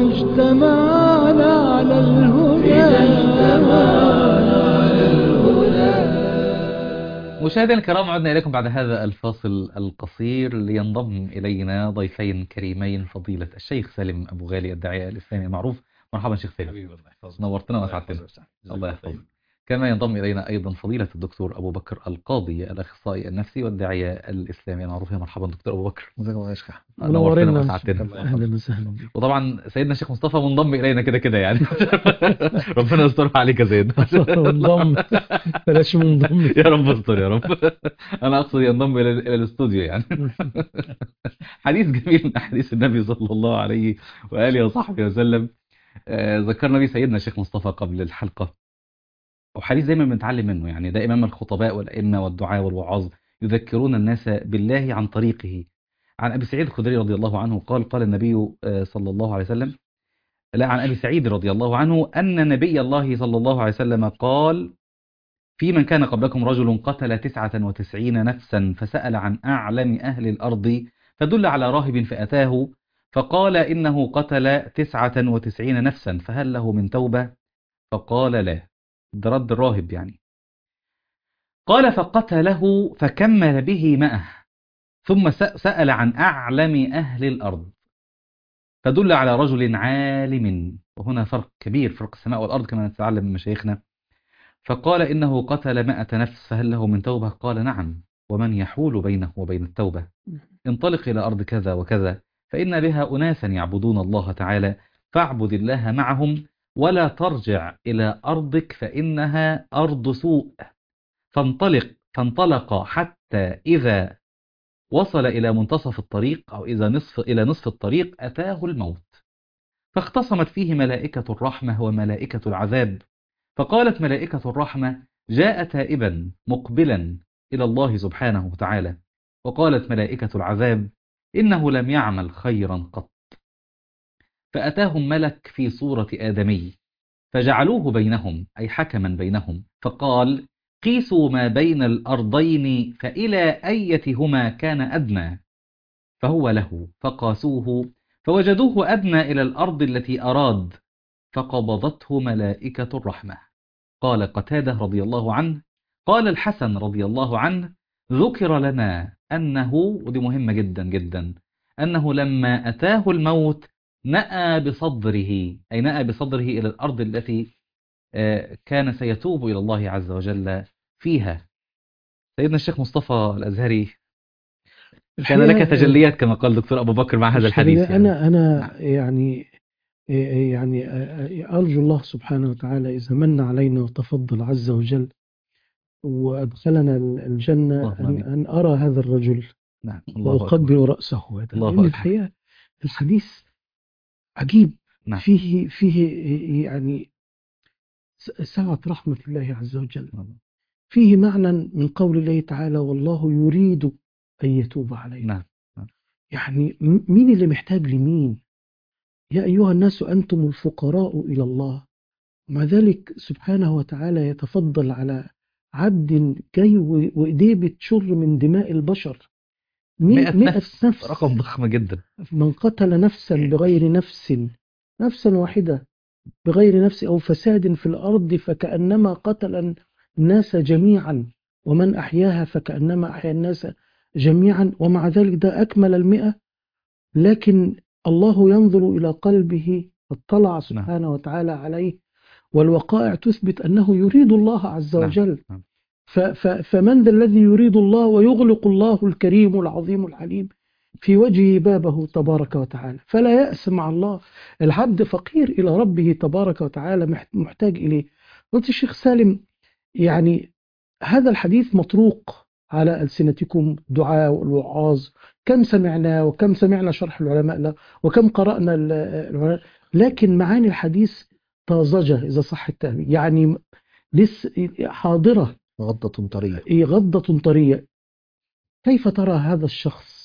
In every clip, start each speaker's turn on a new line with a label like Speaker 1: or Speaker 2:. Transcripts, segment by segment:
Speaker 1: اجتمعنا على الهدى إذا اجتمعنا على الهدى
Speaker 2: مشاهدينا الكرام عدنا إليكم بعد هذا الفاصل القصير لينضم إلينا ضيفين كريمين فضيلة الشيخ سالم أبو غالي الداعية الإسلامي المعروف مرحبا شيخ سالم
Speaker 3: حبيبي الله يحفظك
Speaker 2: نورتنا
Speaker 3: الله
Speaker 2: وأسعدتنا
Speaker 3: يحفظك.
Speaker 2: الله يحفظك كما ينضم إلينا أيضا فضيلة الدكتور أبو بكر القاضي الأخصائي النفسي والداعية الإسلامي المعروف يا مرحبا دكتور أبو بكر
Speaker 3: جزاك الله خير
Speaker 2: نورتنا
Speaker 1: منورنا
Speaker 2: وأسعدتنا
Speaker 1: اهلا وسهلا بك
Speaker 2: وطبعا سيدنا الشيخ مصطفى منضم إلينا كده كده يعني ربنا يسترها عليك يا زيد
Speaker 1: انضم بلاش منضم
Speaker 2: يا رب استر يا رب انا اقصد ينضم الى الى الاستوديو يعني حديث جميل من احاديث النبي صلى الله عليه واله وصحبه وسلم آه، ذكرنا به سيدنا الشيخ مصطفى قبل الحلقه وحديث دايما بنتعلم منه يعني دائما الخطباء والائمه والدعاء والوعاظ يذكرون الناس بالله عن طريقه عن ابي سعيد الخدري رضي الله عنه قال قال النبي آه، صلى الله عليه وسلم لا عن ابي سعيد رضي الله عنه ان نبي الله صلى الله عليه وسلم قال في من كان قبلكم رجل قتل تسعة وتسعين نفسا فسأل عن أعلم أهل الأرض فدل على راهب فأتاه فقال إنه قتل تسعة وتسعين نفسا فهل له من توبة فقال لا ده رد الراهب يعني قال فقتله فكمل به مئة ثم س- سأل عن أعلم أهل الأرض فدل على رجل عالم وهنا فرق كبير فرق السماء والأرض كما نتعلم من مشايخنا فقال إنه قتل مائة نفس فهل له من توبة قال نعم ومن يحول بينه وبين التوبة انطلق إلى أرض كذا وكذا فإن بها أناسا يعبدون الله تعالى فاعبد الله معهم ولا ترجع إلى أرضك فإنها أرض سوء فانطلق فانطلق حتى إذا وصل إلى منتصف الطريق أو إذا نصف إلى نصف الطريق أتاه الموت فاختصمت فيه ملائكة الرحمة وملائكة العذاب فقالت ملائكة الرحمة جاء تائبا مقبلا إلى الله سبحانه وتعالى وقالت ملائكة العذاب إنه لم يعمل خيرا قط فأتاهم ملك في صورة آدمي فجعلوه بينهم أي حكما بينهم فقال قيسوا ما بين الأرضين فإلى أيتهما كان أدنى فهو له فقاسوه فوجدوه أدنى إلى الأرض التي أراد فقبضته ملائكة الرحمة قال قتادة رضي الله عنه قال الحسن رضي الله عنه ذكر لنا أنه ودي مهمة جدا جدا أنه لما أتاه الموت نأى بصدره أي نأى بصدره إلى الأرض التي آه، كان سيتوب إلى الله عز وجل فيها سيدنا الشيخ مصطفى الأزهري كان لك
Speaker 1: الحقيقة-
Speaker 2: تجليات كما قال دكتور أبو بكر مع هذا الحديث
Speaker 1: الحقيقة
Speaker 2: يعني.
Speaker 1: أنا أنا يعني يعني أرجو الله سبحانه وتعالى إذا من علينا وتفضل عز وجل وأدخلنا الجنة
Speaker 2: اللهم
Speaker 1: أن,
Speaker 2: آمين.
Speaker 1: أن أرى هذا الرجل
Speaker 2: نعم الله أكبر
Speaker 1: وأقبل رأسه هذا
Speaker 2: الله
Speaker 1: لأن
Speaker 2: أكبر.
Speaker 1: الحقيقة الحديث عجيب
Speaker 2: نعم.
Speaker 1: فيه فيه يعني س- سعة رحمة الله عز وجل فيه معنى من قول الله تعالى والله يريد أن يتوب علينا
Speaker 2: نعم
Speaker 1: يعني م- مين اللي محتاج لمين يا أيها الناس أنتم الفقراء إلى الله مع ذلك سبحانه وتعالى يتفضل على عبد جاي و- وإيديه بتشر من دماء البشر
Speaker 2: مئة
Speaker 1: مئة
Speaker 2: نفس.
Speaker 1: نفس
Speaker 2: رقم ضخم جدا
Speaker 1: من قتل نفسا بغير نفس نفسا واحدة بغير نفس أو فساد في الأرض فكأنما قتل الناس جميعا ومن أحياها فكأنما أحيا الناس جميعا ومع ذلك ده أكمل المئة لكن الله ينظر إلى قلبه اطلع سبحانه وتعالى عليه والوقائع تثبت أنه يريد الله عز
Speaker 2: نعم.
Speaker 1: وجل
Speaker 2: نعم.
Speaker 1: ف- ف- فمن ذا الذي يريد الله ويغلق الله الكريم العظيم الحليم في وجهه بابه تبارك وتعالى فلا يأس مع الله العبد فقير إلى ربه تبارك وتعالى مح- محتاج إليه قلت الشيخ سالم يعني هذا الحديث مطروق على ألسنتكم دعاء والوعاظ كم سمعناه وكم سمعنا شرح العلماء له وكم قرأنا ال- العلماء لكن معاني الحديث طازجة إذا صح التعبير يعني لسه حاضرة
Speaker 3: غضة طرية
Speaker 1: إيه غضة طرية كيف ترى هذا الشخص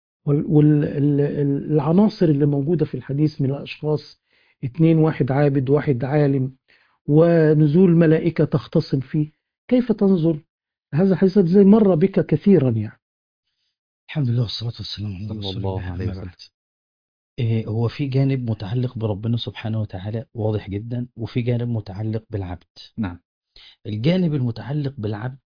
Speaker 1: والعناصر اللي موجودة في الحديث من الأشخاص اتنين واحد عابد واحد عالم ونزول ملائكة تختصم فيه كيف تنظر هذا حديث زي مر بك كثيرا يعني
Speaker 3: الحمد لله والصلاة والسلام على
Speaker 2: صلى
Speaker 3: رسول
Speaker 2: الله
Speaker 3: الله
Speaker 2: عليه
Speaker 3: أما
Speaker 2: وسلم.
Speaker 3: بعد. إيه، هو في جانب متعلق بربنا سبحانه وتعالى واضح جدا وفي جانب متعلق بالعبد
Speaker 2: نعم
Speaker 3: الجانب المتعلق بالعبد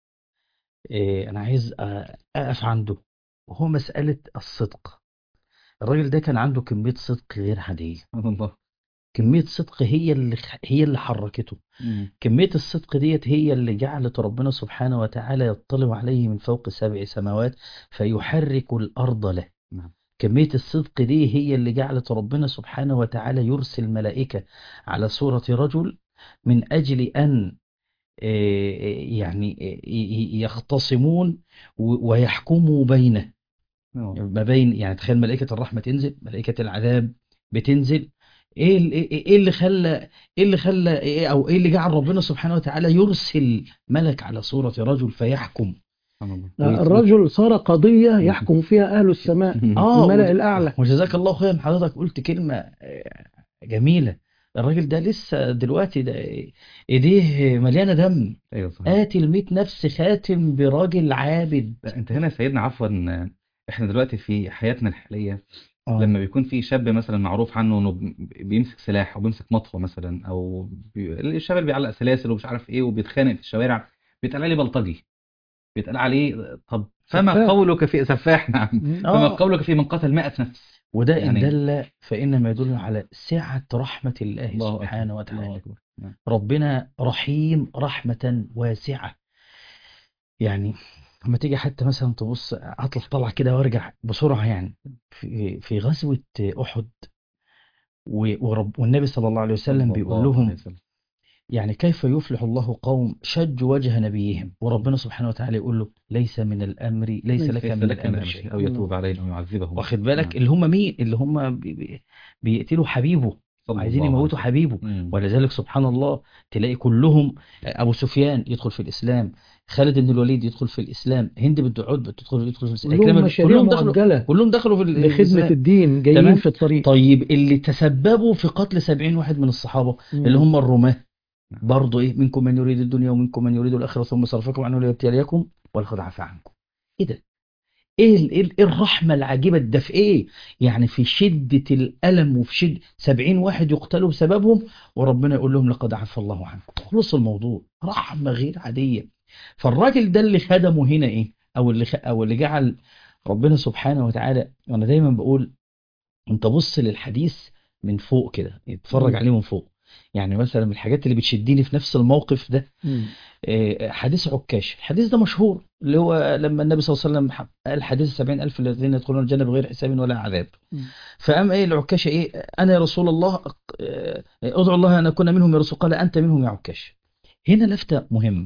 Speaker 3: إيه، أنا عايز أ- أقف عنده وهو مسألة الصدق الراجل ده كان عنده كمية صدق غير عادية
Speaker 2: سبحان الله
Speaker 3: كمية صدق هي اللي هي اللي حركته
Speaker 2: مم.
Speaker 3: كمية الصدق ديت هي اللي جعلت ربنا سبحانه وتعالى يطلع عليه من فوق سبع سماوات فيحرك الأرض له
Speaker 2: نعم.
Speaker 3: كمية الصدق دي هي اللي جعلت ربنا سبحانه وتعالى يرسل ملائكة على صورة رجل من أجل أن آه، يعني آه، ي- يختصمون و- ويحكموا بينه
Speaker 2: آه.
Speaker 3: ما بين يعني تخيل ملائكة الرحمة تنزل ملائكة العذاب بتنزل ايه ال- ايه إيه اللي خلى ايه اللي خلى إيه او ايه اللي جعل ربنا سبحانه وتعالى يرسل ملك على صورة رجل فيحكم
Speaker 2: سبحان الله
Speaker 1: الرجل صار قضية يحكم فيها أهل السماء
Speaker 3: اه
Speaker 1: الملأ
Speaker 3: وج-
Speaker 1: الأعلى
Speaker 3: وجزاك الله خيرا حضرتك قلت كلمة آه، جميلة الراجل ده لسه دلوقتي ده ايديه مليانة دم
Speaker 2: ايوه صحيح
Speaker 3: قاتل 100 نفس خاتم براجل عابد
Speaker 2: لا انت هنا يا سيدنا عفوا احنا دلوقتي في حياتنا الحاليه
Speaker 3: آه.
Speaker 2: لما بيكون في شاب مثلا معروف عنه انه بي- بيمسك سلاح او بيمسك مطوه مثلا او بي... الشباب اللي بيعلق سلاسل ومش عارف ايه وبيتخانق في الشوارع بيتقال عليه بلطجي بيتقال عليه طب فما
Speaker 1: سفاح.
Speaker 2: قولك في سفاح نعم فما
Speaker 3: آه.
Speaker 2: قولك في من قتل 100 نفس
Speaker 3: وده إن
Speaker 2: يعني-
Speaker 3: دل فإنما يدل على سعة رحمة الله
Speaker 2: الله
Speaker 3: سبحانه
Speaker 2: أكبر الله
Speaker 3: وتعالى
Speaker 2: أكبر نعم.
Speaker 3: ربنا رحيم رحمة واسعة يعني لما تيجي حتى مثلا تبص اطلع طلع كده وارجع بسرعة يعني في في غزوة أحد و- ورب والنبي صلى الله عليه وسلم
Speaker 2: صلى
Speaker 3: بيقول
Speaker 2: الله عليه
Speaker 3: لهم
Speaker 2: وسلم.
Speaker 3: يعني كيف يفلح الله قوم شجوا وجه نبيهم وربنا سبحانه وتعالى يقول له ليس من الأمر ليس
Speaker 1: ليس
Speaker 3: لك
Speaker 2: ليس
Speaker 3: من
Speaker 2: لك من
Speaker 3: الأمر
Speaker 2: أمر
Speaker 3: شيء
Speaker 2: او يتوب عليهم او يعذبهم
Speaker 3: واخد بالك
Speaker 2: نعم.
Speaker 3: اللي هم مين اللي هم بي- بي- بيقتلوا حبيبه
Speaker 2: صلى
Speaker 3: عايزين
Speaker 2: الله عليه
Speaker 3: يموتوا
Speaker 2: وسلم.
Speaker 3: حبيبه
Speaker 2: مم.
Speaker 3: ولذلك سبحان الله تلاقي كلهم ابو سفيان يدخل في الاسلام خالد بن الوليد يدخل في الاسلام هند بنت عتبة تدخل يدخل في الاسلام
Speaker 1: كلهم
Speaker 3: إكرمة-
Speaker 1: مشاريع
Speaker 3: كلهم دخلوا
Speaker 1: مؤجلة
Speaker 3: كلهم دخلوا في ال-
Speaker 1: بخدمة
Speaker 3: الاسلام
Speaker 1: الدين جايين
Speaker 3: تمام.
Speaker 1: في الطريق
Speaker 3: طيب اللي تسببوا في قتل سبعين واحد من الصحابة
Speaker 1: مم.
Speaker 3: اللي هم الرماة برضه ايه منكم من يريد الدنيا ومنكم من يريد الاخره ثم صرفكم عنه ليبتليكم ولقد عفا عنكم ايه ده ايه ال- ايه ال- إيه الرحمه العجيبه ده في ايه يعني في شده الالم وفي شده 70 واحد يقتلوا بسببهم وربنا يقول لهم لقد عفا الله عنكم خلص الموضوع رحمه غير عاديه فالراجل ده اللي خدمه هنا ايه او اللي خ... او اللي جعل ربنا سبحانه وتعالى وانا دايما بقول انت بص للحديث من فوق كده اتفرج
Speaker 1: مم.
Speaker 3: عليه من فوق يعني مثلا من الحاجات اللي بتشدني في نفس الموقف ده
Speaker 1: مم.
Speaker 3: آه، حديث عكاش الحديث ده مشهور اللي هو لما النبي صلى الله عليه وسلم ح- قال حديث السبعين ألف الذين يدخلون الجنة بغير حساب ولا عذاب
Speaker 1: مم.
Speaker 3: فقام ايه العكاش ايه أنا يا رسول الله آه، ادعو الله أن أكون منهم يا رسول قال أنت منهم يا عكاش هنا لفتة مهمة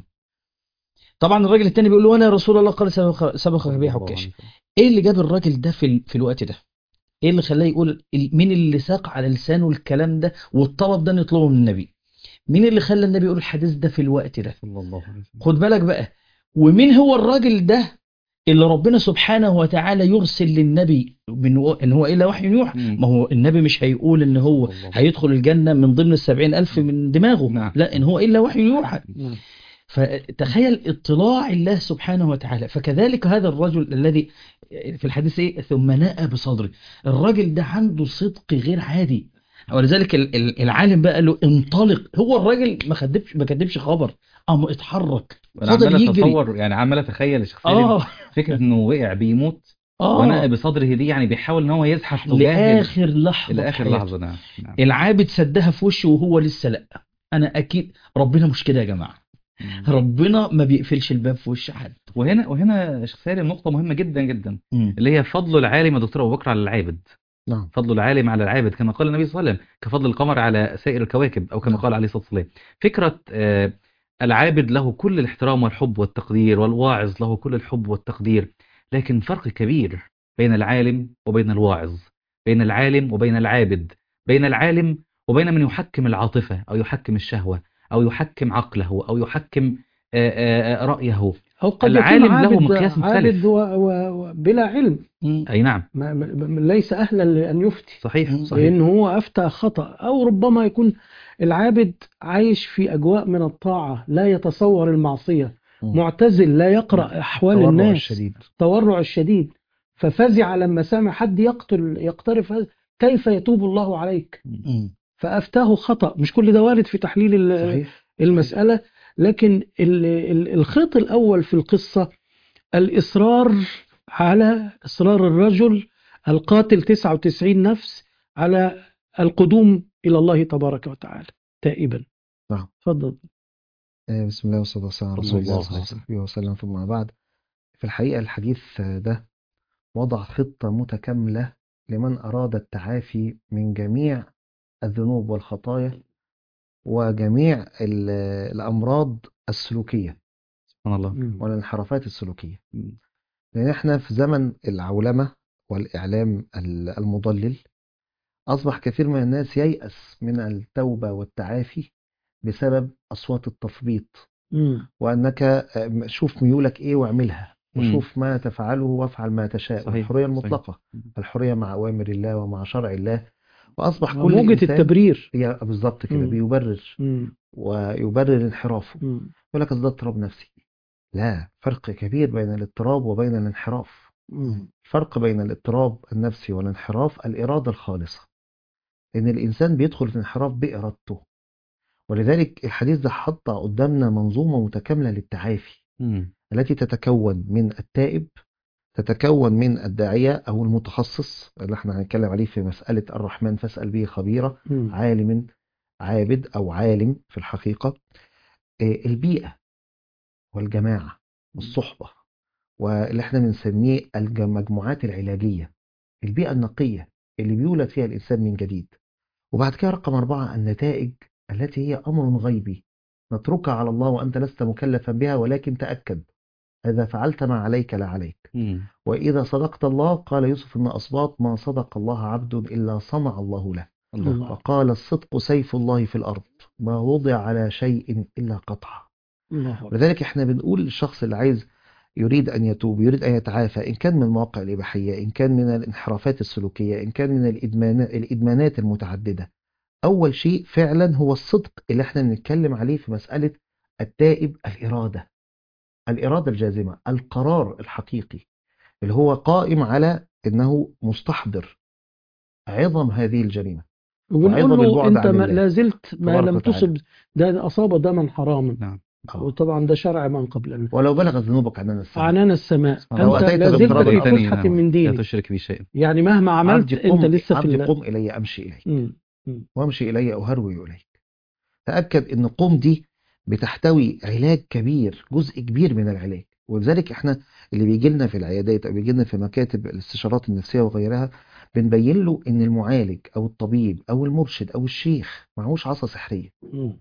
Speaker 3: طبعا الراجل التاني بيقول له أنا يا رسول الله قال سبق سبقك به
Speaker 2: الله
Speaker 3: عكاش
Speaker 2: عليه وسلم.
Speaker 3: ايه اللي جاب الراجل ده في ال- في الوقت ده ايه اللي خلاه يقول ال- مين اللي ساق على لسانه الكلام ده والطلب ده نطلبه من النبي مين اللي خلى النبي يقول الحديث ده في الوقت ده
Speaker 2: صلى الله عليه وسلم
Speaker 3: خد بالك بقى ومين هو الراجل ده اللي ربنا سبحانه وتعالى يرسل للنبي من و... ان هو الا وحي يوحى
Speaker 2: مم.
Speaker 3: ما هو النبي مش هيقول ان هو
Speaker 2: الله.
Speaker 3: هيدخل الجنة من ضمن السبعين ألف من دماغه
Speaker 2: نعم.
Speaker 3: لا ان هو الا وحي يوحى
Speaker 1: نعم.
Speaker 3: فتخيل اطلاع الله سبحانه وتعالى فكذلك هذا الرجل الذي في الحديث ايه ثم نأى بصدره الراجل ده عنده صدق غير عادي ولذلك ال- ال- العالم بقى قال له انطلق هو الراجل ما كدبش ما كدبش خبر قام اتحرك
Speaker 2: انا
Speaker 3: فضل
Speaker 2: عمال
Speaker 3: يجري
Speaker 2: اتصور يعني عمال اتخيل يا شيخ سالم
Speaker 3: اه
Speaker 2: فكره انه وقع بيموت ونأى
Speaker 3: اه
Speaker 2: بصدره دي يعني بيحاول ان هو يزحف تجاه
Speaker 3: لاخر لحظه في
Speaker 2: لاخر
Speaker 3: حياته.
Speaker 2: لحظه نعم نعم
Speaker 3: العابد سدها في وشه وهو لسه لا انا اكيد ربنا مش كده يا جماعه
Speaker 2: مم.
Speaker 3: ربنا ما بيقفلش الباب في وش حد
Speaker 2: وهنا وهنا يا شيخ سالم نقطه مهمه جدا جدا اللي هي فضل العالم يا دكتور ابو بكر على العابد
Speaker 1: نعم
Speaker 2: فضل العالم على العابد كما قال النبي صلى الله عليه وسلم كفضل القمر على سائر الكواكب او كما
Speaker 1: نعم.
Speaker 2: قال عليه الصلاه والسلام فكره آه، العابد له كل الاحترام والحب والتقدير والواعظ له كل الحب والتقدير لكن فرق كبير بين العالم وبين الواعظ بين العالم وبين العابد بين العالم وبين من يحكم العاطفه او يحكم الشهوه او يحكم عقله او يحكم آه، آه، آه، رايه
Speaker 1: أو قد
Speaker 2: العالم
Speaker 1: يكون
Speaker 2: له
Speaker 1: عابد
Speaker 2: مقياس مختلف.
Speaker 1: عابد و... و... و... بلا علم
Speaker 2: اي نعم
Speaker 1: ما... ما... ليس أهلا لأن يفتي
Speaker 2: صحيح
Speaker 3: مم.
Speaker 2: صحيح
Speaker 1: لأن هو أفتى خطأ أو ربما يكون العابد عايش في أجواء من الطاعة لا يتصور المعصية
Speaker 3: مم.
Speaker 1: معتزل لا يقرأ أحوال
Speaker 3: التورع
Speaker 1: الناس
Speaker 3: الشديد
Speaker 1: التورع الشديد ففزع لما سمع حد يقتل يقترف هذا كيف يتوب الله عليك
Speaker 3: مم.
Speaker 1: فأفتاه خطأ مش كل ده وارد في تحليل ال-
Speaker 4: صحيح
Speaker 1: المسألة لكن ال- ال- الخيط الأول في القصة الإصرار على إصرار الرجل القاتل 99 نفس على القدوم إلى الله تبارك وتعالى تائبا
Speaker 4: نعم.
Speaker 1: تفضل
Speaker 4: آه، بسم الله والصلاة والسلام على
Speaker 2: صلى
Speaker 4: رسول
Speaker 2: الله
Speaker 4: الله
Speaker 2: عليه
Speaker 4: صلى الله عليه وسلم ثم بعد في الحقيقة الحديث ده وضع خطة متكاملة لمن أراد التعافي من جميع الذنوب والخطايا وجميع ال- الأمراض السلوكية
Speaker 2: سبحان الله
Speaker 4: والانحرافات السلوكية
Speaker 2: مم.
Speaker 4: لأن احنا في زمن العولمة والإعلام ال- المضلل أصبح كثير من الناس ييأس من التوبة والتعافي بسبب أصوات التثبيط
Speaker 1: مم.
Speaker 4: وأنك آه، شوف ميولك إيه واعملها
Speaker 2: مم.
Speaker 4: وشوف ما تفعله وافعل ما تشاء
Speaker 2: صحيح،
Speaker 4: الحرية
Speaker 2: صحيح.
Speaker 4: المطلقة
Speaker 2: مم.
Speaker 4: الحرية مع أوامر الله ومع شرع الله وأصبح كل
Speaker 1: موجة
Speaker 4: إنسان
Speaker 1: التبرير
Speaker 4: هي بالظبط كده
Speaker 1: مم.
Speaker 4: بيبرر
Speaker 1: مم.
Speaker 4: ويبرر انحرافه
Speaker 1: مم.
Speaker 4: يقول لك أصل ده اضطراب نفسي لا فرق كبير بين الاضطراب وبين الانحراف
Speaker 1: مم.
Speaker 4: الفرق بين الاضطراب النفسي والانحراف الإرادة الخالصة إن الإنسان بيدخل في الانحراف بإرادته ولذلك الحديث ده حط قدامنا منظومة متكاملة للتعافي
Speaker 2: مم.
Speaker 4: التي تتكون من التائب تتكون من الداعية أو المتخصص اللي احنا هنتكلم عليه في مسألة الرحمن فاسأل به خبيرا
Speaker 1: مم.
Speaker 4: عالم عابد أو عالم في الحقيقة آه، البيئة والجماعة والصحبة واللي احنا بنسميه المجموعات العلاجية البيئة النقية اللي بيولد فيها الإنسان من جديد وبعد كده رقم أربعة النتائج التي هي أمر غيبي نتركها على الله وأنت لست مكلفا بها ولكن تأكد إذا فعلت ما عليك لا عليك
Speaker 2: مم.
Speaker 4: وإذا صدقت الله قال يوسف بن أصباط ما صدق الله عبد إلا صنع الله له
Speaker 1: الله.
Speaker 4: وقال الصدق سيف الله في الأرض ما وضع على شيء إلا قطعه
Speaker 1: الله أكبر.
Speaker 4: ولذلك احنا بنقول للشخص اللي عايز يريد أن يتوب يريد أن يتعافى إن كان من المواقع الإباحية إن كان من الانحرافات السلوكية إن كان من الإدمان الإدمانات المتعددة أول شيء فعلا هو الصدق اللي احنا بنتكلم عليه في مسألة التائب الإرادة الإرادة الجازمة القرار الحقيقي اللي هو قائم على أنه مستحضر عظم هذه الجريمة
Speaker 1: وبنقول
Speaker 4: وأيضا
Speaker 1: له
Speaker 4: البعد
Speaker 1: انت
Speaker 4: عن
Speaker 1: ما
Speaker 4: الله
Speaker 1: لا زلت ما
Speaker 4: تبارك
Speaker 1: لم
Speaker 4: وتعالى.
Speaker 1: تصب ده اصاب دما حراما
Speaker 2: نعم
Speaker 1: وطبعا ده شرع من قبلنا
Speaker 4: ولو بلغت ذنوبك عننا السماء
Speaker 1: عنان السماء
Speaker 4: لو
Speaker 1: انت
Speaker 4: أتيت
Speaker 1: لا زلت
Speaker 4: باقتراب
Speaker 1: في
Speaker 4: الثاني،
Speaker 1: فسحة
Speaker 2: نعم.
Speaker 1: من
Speaker 2: لا
Speaker 1: دينك
Speaker 2: تشرك بي شيئا
Speaker 1: يعني مهما عملت
Speaker 4: عبدي
Speaker 1: انت
Speaker 4: قم
Speaker 1: لسه في
Speaker 4: عبدي
Speaker 1: ال-
Speaker 4: قم إلي أمشي إليك
Speaker 1: مم.
Speaker 4: وامشي إلي أهرول إليك تأكد أن قم دي بتحتوي علاج كبير جزء كبير من العلاج ولذلك احنا اللي بيجي لنا في العيادات او بيجي لنا في مكاتب الاستشارات النفسيه وغيرها بنبين له ان المعالج او الطبيب او المرشد او الشيخ معهوش عصا سحريه
Speaker 1: مم.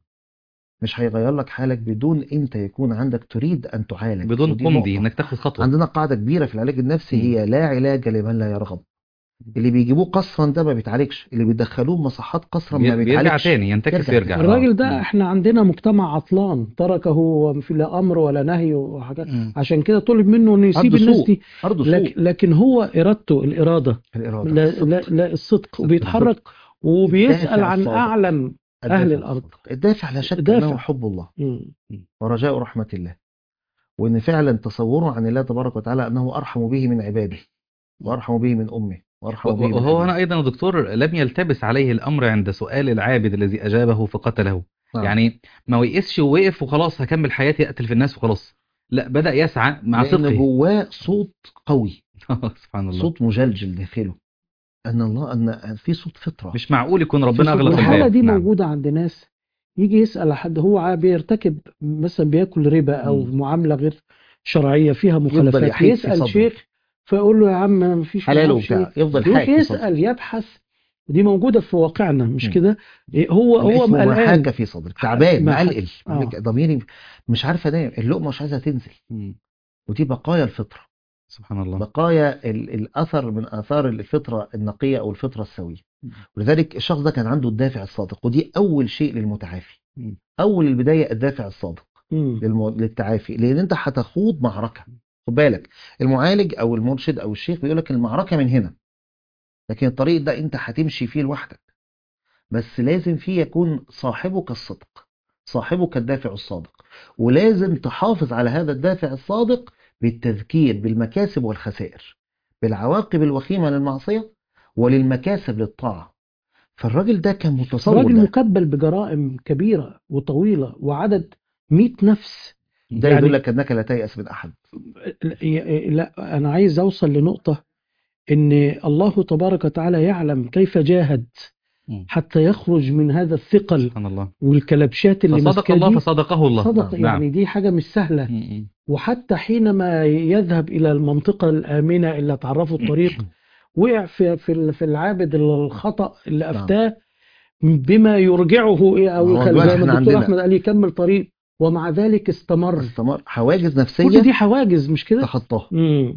Speaker 4: مش هيغير لك حالك بدون انت يكون عندك تريد ان تعالج
Speaker 2: بدون
Speaker 4: ودي
Speaker 2: قم دي
Speaker 4: نقطة.
Speaker 2: انك تاخد خطوه
Speaker 4: عندنا قاعده كبيره في العلاج النفسي
Speaker 2: مم.
Speaker 4: هي لا علاج لمن لا يرغب اللي بيجيبوه قصرا ده ما بيتعالجش اللي بيدخلوه مصحات قصرا ما
Speaker 2: بي- بيرجع
Speaker 4: بيتعالجش
Speaker 2: تاني ينتكس
Speaker 4: يرجع.
Speaker 2: يرجع
Speaker 1: الراجل
Speaker 2: آه.
Speaker 1: ده احنا عندنا مجتمع عطلان تركه في لا امر ولا نهي وحاجات
Speaker 3: مم.
Speaker 1: عشان كده طلب منه انه يسيب
Speaker 4: عنده
Speaker 1: الناس
Speaker 4: سوء.
Speaker 1: دي
Speaker 4: برضه
Speaker 1: لك
Speaker 4: سوء
Speaker 1: لكن هو ارادته الاراده
Speaker 4: الاراده
Speaker 1: لا
Speaker 4: الصدق.
Speaker 1: لا, لا الصدق وبيتحرك وبيسال
Speaker 4: الدافع
Speaker 1: عن
Speaker 4: الصادق.
Speaker 1: اعلم
Speaker 4: الدافع
Speaker 1: أهل الأرض.
Speaker 4: الصادق. الدافع لا شك
Speaker 1: الدافع.
Speaker 4: انه حب الله
Speaker 1: مم.
Speaker 4: ورجاء رحمة الله وإن فعلا تصوره عن الله تبارك وتعالى أنه أرحم به من عباده وأرحم به من أمه وأرحم به من
Speaker 2: وهو
Speaker 4: أبيه.
Speaker 2: هنا ايضا يا دكتور لم يلتبس عليه الامر عند سؤال العابد الذي اجابه فقتله
Speaker 4: نعم.
Speaker 2: يعني ما ويقسش ووقف وخلاص هكمل حياتي اقتل في الناس وخلاص لا بدا يسعى مع
Speaker 4: لأن
Speaker 2: صدقه
Speaker 4: جواه صوت قوي
Speaker 2: سبحان الله
Speaker 4: صوت مجلجل داخله أن الله أن في صوت فطرة
Speaker 2: مش معقول يكون ربنا
Speaker 4: في
Speaker 2: اغلق
Speaker 4: صدق
Speaker 1: والحالة
Speaker 2: الباب
Speaker 1: دي
Speaker 2: نعم.
Speaker 1: موجودة عند ناس يجي يسأل حد هو عا- بيرتكب مثلا بياكل ربا أو
Speaker 2: مم.
Speaker 1: معاملة غير شرعية فيها مخالفات
Speaker 4: يحيد في
Speaker 1: يسأل
Speaker 4: صدره.
Speaker 1: شيخ فيقول له يا عم ما فيش
Speaker 4: حلال
Speaker 1: معرفش
Speaker 4: وبتاع
Speaker 1: إيه.
Speaker 4: يفضل
Speaker 1: يروح
Speaker 4: حاكي في صدره.
Speaker 1: يسأل يبحث دي موجودة في واقعنا مش
Speaker 4: مم.
Speaker 1: كده إيه هو هو
Speaker 4: الاسم ما
Speaker 1: مقلقان
Speaker 4: حاك في صدرك تعبان
Speaker 1: ما حك-
Speaker 4: مقلقل
Speaker 1: آه.
Speaker 4: يقول لك ضميري مش عارف انام اللقمه مش عايزه تنزل
Speaker 2: مم.
Speaker 4: ودي بقايا الفطره
Speaker 2: سبحان الله
Speaker 4: بقايا ال- الاثر من اثار الفطره النقيه او الفطره السويه
Speaker 2: مم.
Speaker 4: ولذلك الشخص ده كان عنده الدافع الصادق ودي اول شيء للمتعافي
Speaker 2: مم.
Speaker 4: اول البدايه الدافع الصادق
Speaker 1: مم.
Speaker 4: للمو... للتعافي لان انت هتخوض معركه خد بالك المعالج او المرشد او الشيخ بيقول لك المعركه من هنا لكن الطريق ده انت هتمشي فيه لوحدك بس لازم فيه يكون صاحبك الصدق صاحبك الدافع الصادق ولازم تحافظ على هذا الدافع الصادق بالتذكير بالمكاسب والخسائر بالعواقب الوخيمة للمعصية وللمكاسب للطاعة فالراجل ده كان متصور
Speaker 1: راجل
Speaker 4: ده,
Speaker 1: مكبل بجرائم كبيرة وطويلة وعدد 100 نفس
Speaker 4: ده
Speaker 1: يعني-
Speaker 4: يدلك انك لا تيأس من احد
Speaker 1: لا أنا عايز أوصل لنقطة إن الله تبارك وتعالى يعلم كيف جاهد
Speaker 3: مم.
Speaker 1: حتى يخرج من هذا الثقل
Speaker 2: سبحان الله
Speaker 1: والكلبشات اللي
Speaker 2: فصدق
Speaker 1: ماسكاه
Speaker 2: الله
Speaker 1: دي
Speaker 2: فصدقه الله
Speaker 1: صدق
Speaker 2: نعم.
Speaker 1: يعني دي حاجة مش سهلة
Speaker 3: م-
Speaker 1: وحتى حينما يذهب إلى المنطقة الآمنة اللي تعرفوا الطريق وقع في في ال- في العابد الخطأ اللي
Speaker 4: نعم.
Speaker 1: أفتاه بما يرجعه إيه أو
Speaker 4: هو
Speaker 1: يخلي
Speaker 4: دلوقتي
Speaker 1: زي ما
Speaker 4: إحنا
Speaker 1: الدكتور
Speaker 4: عندنا-
Speaker 1: أحمد قال يكمل طريق ومع ذلك استمر
Speaker 4: استمر حواجز
Speaker 1: كل
Speaker 4: نفسية
Speaker 1: دي حواجز مش كده؟
Speaker 4: تخطاها
Speaker 1: امم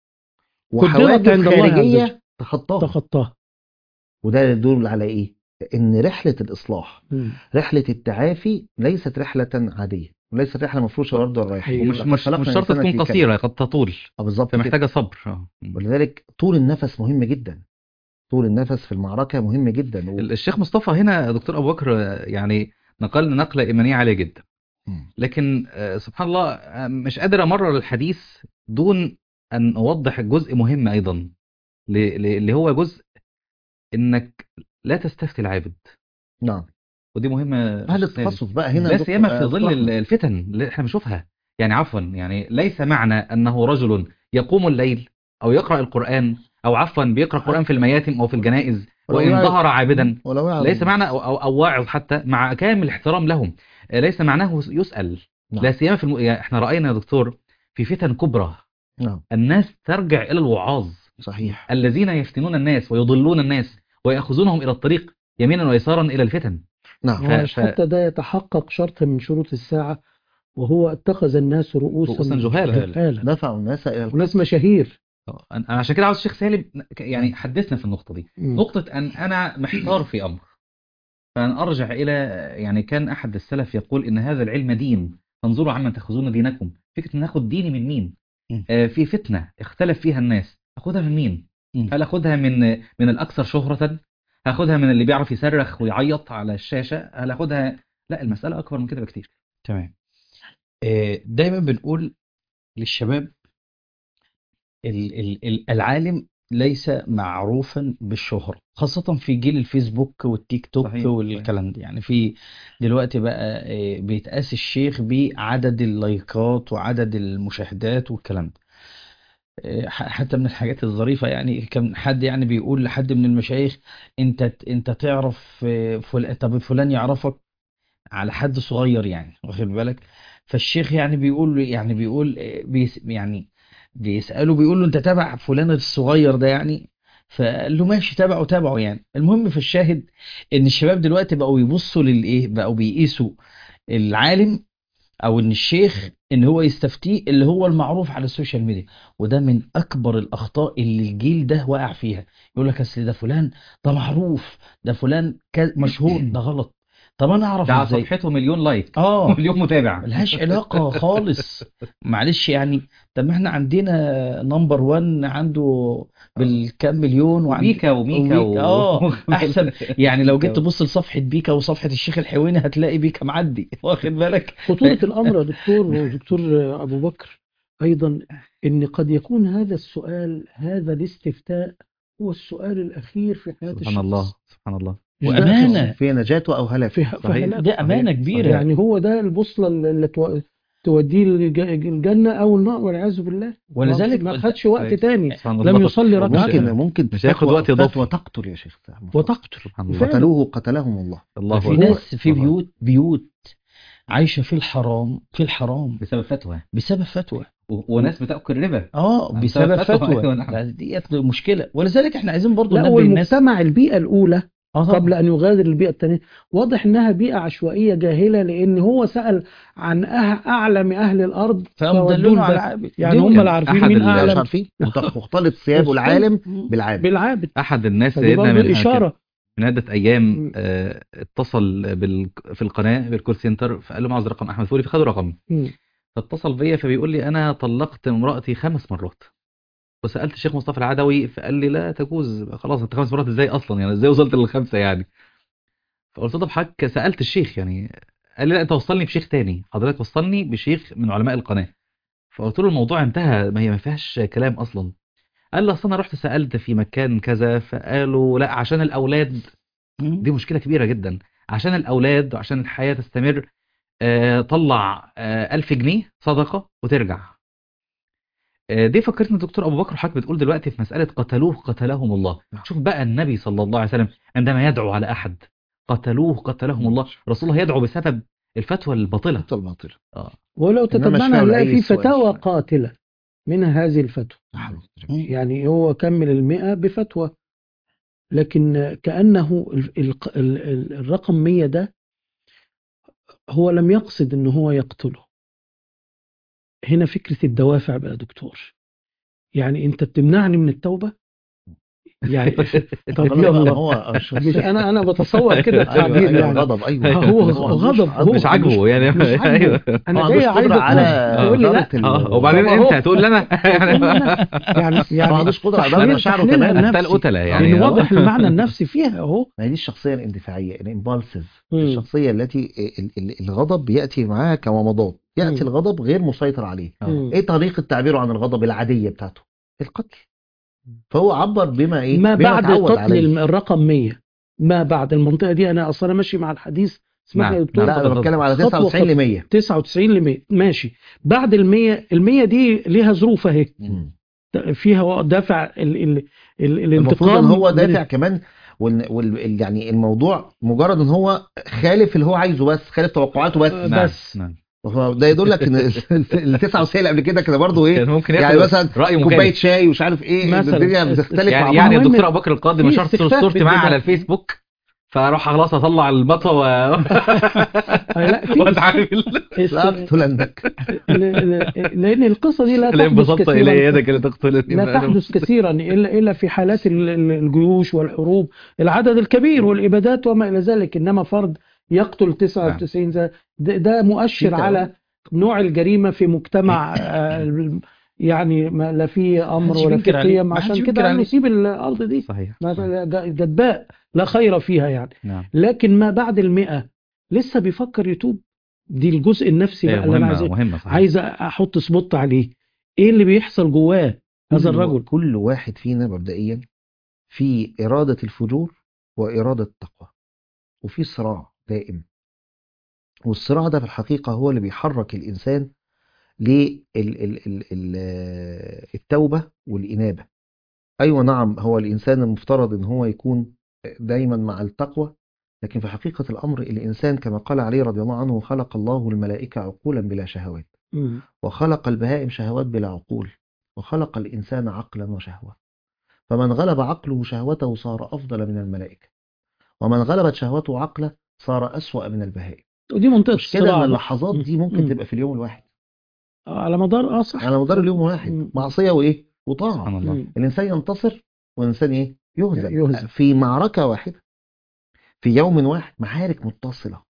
Speaker 4: وحواجز
Speaker 1: عند الله عز
Speaker 4: خارجية
Speaker 1: وجل.
Speaker 4: تخطاها
Speaker 1: تخطاها
Speaker 4: وده يدل على ايه ان رحلة الاصلاح
Speaker 1: مم.
Speaker 4: رحلة التعافي ليست رحلة عادية وليست رحلة مفروشة ورد والرايحين
Speaker 1: أيوة.
Speaker 2: ومش مش مش شرط تكون قصيرة قد تطول
Speaker 4: بالظبط كده.
Speaker 2: فمحتاجة صبر آه.
Speaker 4: ولذلك طول النفس مهم جدا طول النفس في المعركة مهم جدا و...
Speaker 2: الشيخ مصطفى هنا يا دكتور ابو بكر آه، يعني نقلنا نقله ايمانيه عاليه جدا
Speaker 4: مم.
Speaker 2: لكن آه، سبحان الله آه، مش قادر امرر الحديث دون ان اوضح جزء مهم ايضا ل- ل- اللي هو جزء انك لا تستفتي العابد
Speaker 4: نعم
Speaker 2: ودي مهمه
Speaker 4: اهل التخصص بقى هنا
Speaker 2: لا
Speaker 4: دكتور-
Speaker 2: سيما في
Speaker 4: آه،
Speaker 2: ظل
Speaker 4: دكتور
Speaker 2: ال-
Speaker 4: أحمد.
Speaker 2: الفتن اللي احنا بنشوفها يعني عفوا يعني ليس معنى انه رجل يقوم الليل او يقرا القران او عفوا بيقرا القران في المياتم او في الجنائز
Speaker 4: ولو
Speaker 2: وان
Speaker 4: يعرف-
Speaker 2: ظهر عابدا
Speaker 4: ولو يعرف-
Speaker 2: ليس معنى أو, أو, أو واعظ حتى مع كامل الاحترام لهم آه، ليس معناه يسأل
Speaker 4: نعم.
Speaker 2: لا سيما في الم... يعني احنا رأينا يا دكتور في فتن كبرى
Speaker 4: نعم
Speaker 2: الناس ترجع إلى الوعاظ
Speaker 4: صحيح
Speaker 2: الذين يفتنون الناس ويضلون الناس ويأخذونهم إلى الطريق يمينا ويسارا إلى الفتن
Speaker 4: نعم
Speaker 1: هو
Speaker 2: ف-
Speaker 1: مش
Speaker 2: ف-
Speaker 1: حتى ده يتحقق شرط من شروط الساعة وهو اتخذ الناس رؤوسا
Speaker 2: رؤوسا جهالا.
Speaker 1: جهالا
Speaker 4: دفعوا الناس الى الخ-
Speaker 1: وناس مشاهير
Speaker 2: آه، أنا أنا عشان كده عاوز الشيخ سالم يعني حدثنا في النقطة دي
Speaker 1: مم.
Speaker 2: نقطة أن أنا محتار في أمر فأن أرجع إلى يعني كان أحد السلف يقول إن هذا العلم دين فانظروا عمن تأخذون دينكم فكرة أن ناخد ديني من مين
Speaker 3: مم.
Speaker 2: آه في فتنة اختلف فيها الناس أخدها من مين
Speaker 3: مم.
Speaker 2: هل أخدها من من الأكثر شهرة هاخدها من اللي بيعرف يصرخ ويعيط على الشاشة هل أخدها لا المسألة أكبر من كده بكتير
Speaker 3: تمام آه، دايما بنقول للشباب ال- ال- ال- العالم ليس معروفا بالشهرة خاصة في جيل الفيسبوك والتيك توك
Speaker 2: صحيح،
Speaker 3: والكلام ده يعني في دلوقتي بقى آه، بيتقاس الشيخ بعدد اللايكات وعدد المشاهدات والكلام ده آه، ح- حتى من الحاجات الظريفة يعني كان حد يعني بيقول لحد من المشايخ انت انت تعرف آه، فل... طب فلان يعرفك على حد صغير يعني واخد بالك فالشيخ يعني بيقول له يعني بيقول آه، بيس يعني بيسأله بيقول له انت تابع فلان الصغير ده يعني فقال له ماشي تابعه تابعه يعني المهم في الشاهد ان الشباب دلوقتي بقوا يبصوا للايه بقوا بيقيسوا العالم او ان الشيخ ان هو يستفتيه اللي هو المعروف على السوشيال ميديا وده من اكبر الاخطاء اللي الجيل ده واقع فيها يقول لك اصل ده فلان ده معروف ده فلان كا- مشهور ده غلط طب انا اعرف
Speaker 2: ده على
Speaker 3: ازاي
Speaker 2: صفحته مليون لايك
Speaker 3: اه
Speaker 2: مليون متابع
Speaker 3: ملهاش علاقة خالص معلش يعني طب ما احنا عندنا نمبر 1 عنده بالكام مليون وعند
Speaker 2: بيكا وميكا و...
Speaker 3: وميكا، اه احسن يعني لو جيت
Speaker 2: بيكا.
Speaker 3: تبص لصفحة بيكا وصفحة الشيخ الحويني هتلاقي بيكا معدي واخد بالك
Speaker 1: خطورة الأمر يا دكتور ودكتور أبو بكر أيضا إن قد يكون هذا السؤال هذا الاستفتاء هو السؤال الأخير في حياة
Speaker 2: سبحان
Speaker 1: الشخص
Speaker 2: الله سبحان الله
Speaker 1: مش ده
Speaker 3: وأمانة.
Speaker 4: في نجاته او هلاكه
Speaker 1: في
Speaker 2: صحيح.
Speaker 1: فهلاك.
Speaker 3: دي أمانة كبيرة
Speaker 1: يعني هو ده البوصلة اللي تو- توديه للج- الجنة أو النار والعياذ بالله
Speaker 3: ولذلك
Speaker 1: ما خدش وقت
Speaker 2: صحيح.
Speaker 1: تاني
Speaker 2: سبحان الله
Speaker 1: لم يصلي
Speaker 2: مش-
Speaker 1: ركعة
Speaker 4: ممكن ممكن
Speaker 2: مش هياخد
Speaker 4: فتوى-
Speaker 2: وقت إضافي.
Speaker 4: فتوى تقتل يا شيخ
Speaker 1: وتقتل
Speaker 2: سبحان الله
Speaker 1: فعلا.
Speaker 4: قتلوه قتلهم الله
Speaker 2: الله
Speaker 3: في
Speaker 2: أكبر.
Speaker 3: ناس في
Speaker 2: الله.
Speaker 3: بيوت بيوت عايشة في الحرام في الحرام
Speaker 2: بسبب فتوى
Speaker 3: بسبب فتوى
Speaker 2: و- وناس بتاكل ربا
Speaker 3: اه
Speaker 2: بسبب
Speaker 3: بسبب
Speaker 2: فتوى.
Speaker 3: فتوى
Speaker 2: أيوة نعم.
Speaker 3: لا، ديت مشكلة ولذلك احنا عايزين برضو
Speaker 1: لا
Speaker 3: ننبه الناس
Speaker 1: والمجتمع البيئة الأولى
Speaker 3: اه طبعا.
Speaker 1: قبل أن يغادر البيئة الثانية واضح إنها بيئة عشوائية جاهلة لأن هو سأل عن أه- أعلم أهل الأرض
Speaker 3: فقام
Speaker 1: فودوه
Speaker 3: دلونه على
Speaker 1: البس.
Speaker 3: عابد
Speaker 1: يعني
Speaker 3: دي
Speaker 1: هم
Speaker 2: كان
Speaker 1: اللي عارفين
Speaker 2: أحد
Speaker 1: مين
Speaker 2: ال-
Speaker 4: مش
Speaker 1: أعلم
Speaker 4: عارفين مخ- مختلط ثيابه العالم بالعالم
Speaker 1: بالعابد
Speaker 2: احد الناس
Speaker 1: فدي
Speaker 2: سيدنا
Speaker 1: برضه
Speaker 2: من
Speaker 1: إشارة
Speaker 2: من عدة أيام
Speaker 1: مم.
Speaker 2: آه، اتصل بال... في القناة بالكول سنتر فقال له عاوز رقم أحمد فوري فخدوا رقمي
Speaker 1: مم.
Speaker 2: فاتصل بيا فبيقول لي أنا طلقت امرأتي خمس مرات وسألت الشيخ مصطفى العدوي فقال لي لا تجوز خلاص أنت خمس مرات إزاي أصلا يعني إزاي وصلت للخمسة يعني فقلت له طب حضرتك سألت الشيخ يعني قال لي لا أنت وصلني بشيخ تاني حضرتك وصلني بشيخ من علماء القناة فقلت له الموضوع انتهى ما هي ما فيهاش كلام أصلا قال له اصل انا رحت سالت في مكان كذا فقالوا لا عشان الاولاد دي مشكله كبيره جدا عشان الاولاد وعشان الحياه تستمر آه، طلع آه، 1000 جنيه صدقه وترجع آه، دي فكرتني الدكتور ابو بكر حضرتك بتقول دلوقتي في مساله قتلوه قتلهم الله
Speaker 4: نعم.
Speaker 2: شوف بقى النبي صلى الله عليه وسلم عندما يدعو على احد قتلوه قتلهم الله رسول الله يدعو بسبب الفتوى الباطله
Speaker 4: حتى الباطل
Speaker 1: ولو
Speaker 4: إنما
Speaker 1: تتبعنا
Speaker 4: اشمعنى
Speaker 1: نلاقي
Speaker 4: أي
Speaker 1: في
Speaker 4: سؤال
Speaker 1: فتاوى
Speaker 4: اشمعنى؟
Speaker 1: قاتلة من هذه الفتوى يعني هو كمل المئة بفتوى لكن كأنه ال- ال- ال- ال- الرقم 100 ده هو لم يقصد ان هو يقتله هنا فكرة الدوافع بقى يا دكتور يعني انت بتمنعني من التوبة يعني طب يلا
Speaker 4: هو
Speaker 1: مش انا انا بتصور كده
Speaker 4: ايوه
Speaker 1: التعبير
Speaker 4: ايوه
Speaker 1: يعني
Speaker 4: غضب ايوه
Speaker 1: هو
Speaker 4: ما عندوش-
Speaker 1: غضب هو
Speaker 2: مش عاجبه يعني
Speaker 1: مش عاجبه.
Speaker 2: ايوه
Speaker 1: انا
Speaker 4: ما
Speaker 1: جاي
Speaker 4: عندوش قدرة
Speaker 1: عايز
Speaker 4: على
Speaker 1: تقول لي لا
Speaker 4: إدارة ال-
Speaker 2: اه وبعدين
Speaker 1: طب أهو.
Speaker 2: انت هتقول لي انا
Speaker 1: تقول لي أنا. يعني
Speaker 4: ما
Speaker 1: يعني
Speaker 4: عندوش قدرة على
Speaker 1: تحليل-
Speaker 4: مشاعره
Speaker 1: تحليلها
Speaker 4: كمان
Speaker 2: انت
Speaker 1: النفسي.
Speaker 2: القتله
Speaker 1: يعني
Speaker 2: يعني
Speaker 1: واضح المعنى النفسي فيها اهو
Speaker 4: ما هي دي الشخصية الاندفاعية الامبالسيف
Speaker 1: مم.
Speaker 4: الشخصية التي ال- ال- الغضب بيأتي معاها كومضات يأتي
Speaker 1: مم.
Speaker 4: الغضب غير مسيطر عليه
Speaker 1: مم.
Speaker 4: ايه طريقة تعبيره عن الغضب العادية بتاعته القتل فهو عبر بما ايه
Speaker 1: ما
Speaker 4: بما
Speaker 1: بعد
Speaker 4: اتعود
Speaker 1: قتل
Speaker 4: عليه.
Speaker 1: الم- الرقم 100 ما بعد المنطقة دي أنا أصلا ماشي مع الحديث اسمح لي
Speaker 2: نعم،
Speaker 1: يا دكتور
Speaker 2: نعم.
Speaker 4: لا انا بتكلم على
Speaker 1: خطوة
Speaker 4: 99 ل 100
Speaker 1: 99 ل 100 ماشي بعد ال 100 ال 100 دي ليها ظروف أهي فيها دافع ال ال ال
Speaker 4: المفروض
Speaker 1: الانتقام
Speaker 4: ان هو
Speaker 1: من-
Speaker 4: دافع كمان وال... وال... يعني الموضوع مجرد ان هو خالف اللي هو عايزه بس خالف توقعاته بس
Speaker 1: آه،
Speaker 2: نعم،
Speaker 1: بس.
Speaker 2: نعم.
Speaker 4: هو ده يدل لك ان ال 99 اللي قبل كده كده برضه ايه
Speaker 2: كان ممكن
Speaker 4: يعني
Speaker 2: ياخد
Speaker 4: مثلا
Speaker 2: راي
Speaker 4: كوبايه
Speaker 2: مخالف
Speaker 4: شاي ومش عارف ايه
Speaker 1: مثلاً.
Speaker 4: الدنيا بتختلف مع
Speaker 2: يعني
Speaker 4: بعض
Speaker 2: يعني
Speaker 1: المهم
Speaker 2: الدكتور ابو بكر القاضي ما
Speaker 1: في
Speaker 2: شرط
Speaker 1: استخفاف
Speaker 2: صورتي معاه
Speaker 1: بالدماء.
Speaker 2: على الفيسبوك فاروح خلاص اطلع البطه و
Speaker 1: لا في
Speaker 2: واتعامل
Speaker 1: است-
Speaker 4: لا اقتلنك
Speaker 1: ل- ل- لأن القصة دي لا
Speaker 2: لئن
Speaker 1: تحدث
Speaker 2: بسطت الي
Speaker 1: كثيرا
Speaker 2: يدك لتقتلني
Speaker 1: لا
Speaker 2: ما أنا
Speaker 1: تحدث كثيرا الا الا في حالات ال- ال- الجيوش والحروب العدد الكبير والابادات وما الى ذلك انما فرد يقتل 99 ده, ده ده مؤشر
Speaker 4: في
Speaker 1: على نوع الجريمه في مجتمع آه، يعني ما لا فيه امر
Speaker 3: محدش
Speaker 1: ولا
Speaker 3: بينكر
Speaker 1: فيه
Speaker 3: عليه.
Speaker 1: قيم
Speaker 3: محدش
Speaker 1: عشان
Speaker 3: بينكر
Speaker 1: كده
Speaker 3: عليه.
Speaker 1: نسيب الارض دي
Speaker 2: صحيح
Speaker 1: ما- ده- جدباء لا خير فيها يعني
Speaker 2: نعم
Speaker 1: لكن ما بعد المئة لسه بيفكر يتوب دي الجزء النفسي
Speaker 2: هي
Speaker 1: بقى اللي انا
Speaker 2: مهمه
Speaker 1: عايز
Speaker 2: مهمه صحيح
Speaker 1: عايز احط سبوت عليه ايه اللي بيحصل جواه هذا
Speaker 4: كل-
Speaker 1: الرجل
Speaker 4: كل واحد فينا مبدئيا في إرادة الفجور وإرادة التقوى وفي صراع دائم والصراع ده في الحقيقة هو اللي بيحرك الإنسان للتوبة والإنابة أيوة نعم هو الإنسان المفترض إن هو يكون دايما مع التقوى لكن في حقيقة الأمر الإنسان كما قال علي رضي الله عنه خلق الله الملائكة عقولا بلا شهوات
Speaker 1: مم.
Speaker 4: وخلق البهائم شهوات بلا عقول وخلق الإنسان عقلا وشهوة فمن غلب عقله شهوته صار أفضل من الملائكة ومن غلبت شهوته عقله صار أسوأ من البهائم
Speaker 1: ودي منطقة
Speaker 4: مش كده
Speaker 1: الصراع
Speaker 4: ان
Speaker 1: بقى.
Speaker 4: اللحظات دي ممكن
Speaker 1: مم.
Speaker 4: تبقى في اليوم الواحد
Speaker 1: على مدار اه صح
Speaker 4: على مدار اليوم الواحد
Speaker 1: مم.
Speaker 4: معصية وايه
Speaker 2: سبحان
Speaker 4: وطاعة
Speaker 2: الله
Speaker 1: مم.
Speaker 4: الانسان ينتصر والانسان ايه يهزم
Speaker 1: يهزم.
Speaker 4: في معركة واحدة في يوم واحد معارك متصلة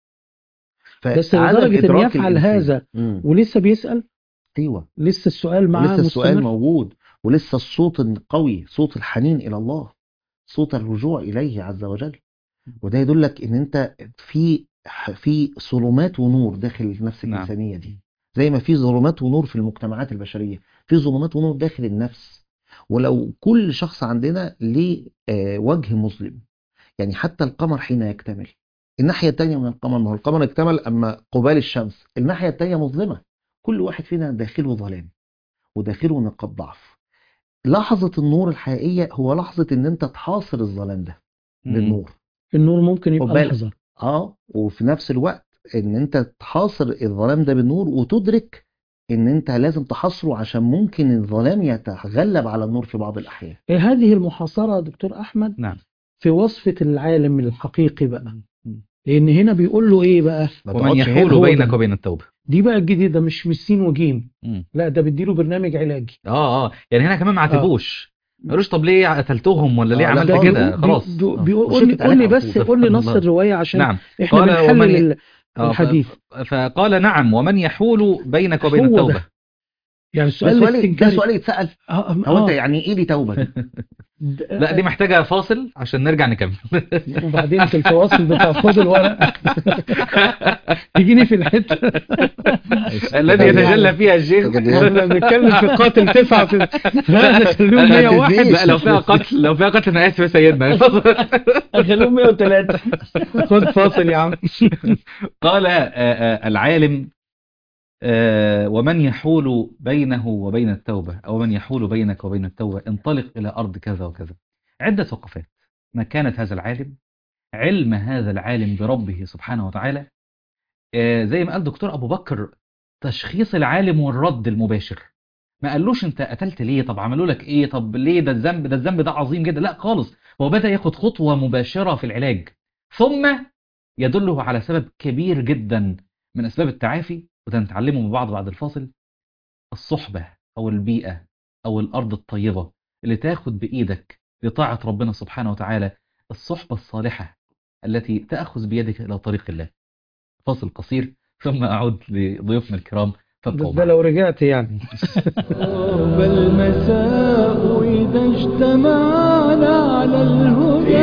Speaker 1: بس
Speaker 4: فعدم
Speaker 1: لدرجة ان
Speaker 4: إدراك
Speaker 1: يفعل
Speaker 4: الإنسان-
Speaker 1: هذا
Speaker 4: مم.
Speaker 1: ولسه بيسأل
Speaker 4: ايوه
Speaker 1: لسه السؤال معاه
Speaker 4: ولسه السؤال
Speaker 1: مستمر
Speaker 4: موجود ولسه الصوت القوي صوت الحنين الى الله صوت الرجوع اليه عز وجل وده يدلك ان انت في في ظلمات ونور داخل النفس
Speaker 2: نعم.
Speaker 4: الانسانيه دي زي ما في ظلمات ونور في المجتمعات البشريه في ظلمات ونور داخل النفس ولو كل شخص عندنا ليه آه، وجه مظلم يعني حتى القمر حين يكتمل الناحيه الثانيه من القمر ما هو القمر اكتمل اما قبال الشمس الناحيه الثانيه مظلمه كل واحد فينا داخله ظلام وداخله نقاط ضعف لحظه النور الحقيقيه هو لحظه ان انت تحاصر الظلام ده بالنور
Speaker 1: النور ممكن يبقى
Speaker 4: خد بالك.
Speaker 1: لحظة
Speaker 4: اه وفي نفس الوقت ان انت تحاصر الظلام ده بالنور وتدرك ان انت لازم تحاصره عشان ممكن الظلام يتغلب على النور في بعض الاحيان
Speaker 1: إيه هذه المحاصرة يا دكتور أحمد
Speaker 2: نعم
Speaker 1: في وصفة العالم الحقيقي بقى لأن هنا بيقول له إيه بقى
Speaker 4: ما
Speaker 2: ومن
Speaker 4: تقعدش هنا.
Speaker 2: يحول
Speaker 1: هو
Speaker 2: بينك
Speaker 1: ده.
Speaker 2: وبين التوبه
Speaker 1: دي بقى الجديدة مش مش سين وجيم
Speaker 2: مم.
Speaker 1: لا ده بيديله برنامج علاجي
Speaker 2: اه اه يعني هنا كمان ما عاتبوش ما قالوش طب ليه قتلتهم ولا ليه
Speaker 4: آه، لا
Speaker 2: عملت
Speaker 4: خالص.
Speaker 2: كده
Speaker 1: بي-
Speaker 2: خلاص
Speaker 1: بي-
Speaker 4: آه.
Speaker 1: بيقول
Speaker 4: وشفت
Speaker 1: لي قول لي
Speaker 4: عليك
Speaker 1: بس
Speaker 4: عقوبة.
Speaker 1: قول لي نص
Speaker 2: الله.
Speaker 1: الرواية عشان
Speaker 2: نعم
Speaker 1: احنا
Speaker 2: قال ومن
Speaker 1: بنحلل ال-
Speaker 2: آه، ف-
Speaker 1: الحديث
Speaker 2: فقال نعم ومن يحول بينك وبين
Speaker 1: هو ده.
Speaker 2: التوبة
Speaker 1: يعني
Speaker 4: ده
Speaker 1: السؤال
Speaker 4: سؤال ده
Speaker 1: الاستنكاري
Speaker 4: سؤال يتسأل
Speaker 1: آه،
Speaker 4: هو
Speaker 1: آه،
Speaker 4: انت يعني ايه لي توبة
Speaker 1: د-
Speaker 2: لا دي محتاجة فاصل عشان نرجع نكمل
Speaker 1: وبعدين في الفواصل بتاع خد الورق تجيني في الحته
Speaker 2: الذي يتجلى فيها الشيخ
Speaker 1: احنا بنتكلم في قاتل تسعه في لا نخليهم 101
Speaker 2: لا لو فيها قتل لو فيها قتل انا اسف يا سيدنا
Speaker 3: خليهم 103
Speaker 1: خد فاصل يا عم
Speaker 2: قال آه، آه، العالم آه، ومن يحول بينه وبين التوبة أو من يحول بينك وبين التوبة انطلق إلى أرض كذا وكذا عدة وقفات مكانة هذا العالم علم هذا العالم بربه سبحانه وتعالى آه، زي ما قال دكتور أبو بكر تشخيص العالم والرد المباشر ما قالوش انت قتلت ليه طب عملوا لك ايه طب ليه ده الذنب ده الذنب ده عظيم جدا لا خالص هو بدأ ياخد خطوة مباشرة في العلاج ثم يدله على سبب كبير جدا من أسباب التعافي وده نتعلمه من بعض بعد الفاصل الصحبة أو البيئة أو الأرض الطيبة اللي تاخد بإيدك لطاعة ربنا سبحانه وتعالى الصحبة الصالحة التي تأخذ بيدك إلى طريق الله فاصل قصير ثم أعود لضيوفنا الكرام فابقوا
Speaker 1: ده
Speaker 2: معنا.
Speaker 1: لو رجعت يعني
Speaker 5: طاب المساء إذا اجتمعنا على الهدى